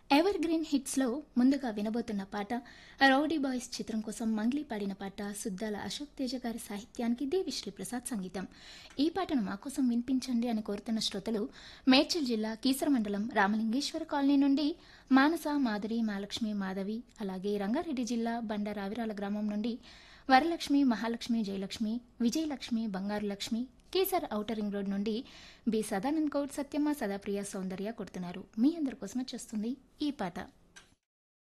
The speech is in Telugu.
ఎవర్ గ్రీన్ హిట్స్లో ముందుగా వినబోతున్న పాట రౌడీ బాయ్స్ చిత్రం కోసం మంగ్లీ పాడిన పాట సుద్దాల అశోక్ తేజ గారి సాహిత్యానికి దేవిశ్రీ ప్రసాద్ సంగీతం ఈ పాటను మా కోసం వినిపించండి అని కోరుతున్న శ్రోతలు మేడ్చల్ జిల్లా కీసర మండలం రామలింగేశ్వర కాలనీ నుండి మానస మాధురి మాలక్ష్మి మాధవి అలాగే రంగారెడ్డి జిల్లా బండ రావిరాల గ్రామం నుండి Varalakshmi Mahalakshmi Jayalakshmi Vijayalakshmi Bangaru Lakshmi Kesar outer ring road నుండి బి సదానంద్ గౌడ్ సత్యమ్మ సదాప్రియ సౌందర్య కొడుతున్నారు మీ అందరి కోసం వచ్చేస్తుంది ఈ పాట